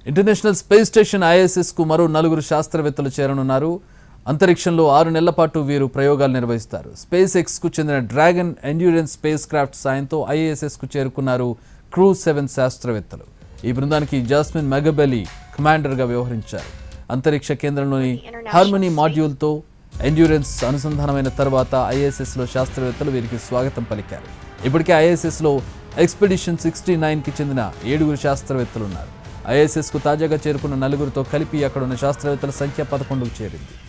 international space station ISS కు మరో నలుగురు శాస్త్రవేత్తలు చేరనున్నారు అంతరిక్షంలో ఆరు నెలల పాటు వీరు ప్రయోగాలు నిర్వహిస్తారు స్పేస్ ఎక్స్ కు చెందిన డ్రాగన్ ఎండ్యూరెన్స్ స్పేస్ క్రాఫ్ట్ సాయంతో ఐఎస్ఎస్ కు చేరుకున్నారు క్రూ సెవెన్ శాస్త్రవేత్తలు ఈ బృందానికి జాస్మిన్ మెగబెలి కమాండర్ గా వ్యవహరించారు అంతరిక్ష కేంద్రంలోని హార్మనీ మాడ్యూల్తో ఎండ్యూరెన్స్ అనుసంధానమైన తర్వాత ఐఎస్ఎస్ లో శాస్త్రవేత్తలు వీరికి స్వాగతం పలికారు ఇప్పటికే ఐఎస్ఎస్ లో ఎక్స్పెడిషన్ సిక్స్టీ కి చెందిన ఏడుగురు శాస్త్రవేత్తలు ఉన్నారు ఐఎస్ఎస్ కు తాజాగా చేరుకున్న నలుగురితో కలిపి అక్కడ ఉన్న శాస్త్రవేత్తల సంఖ్య పదకొండుకు చేరింది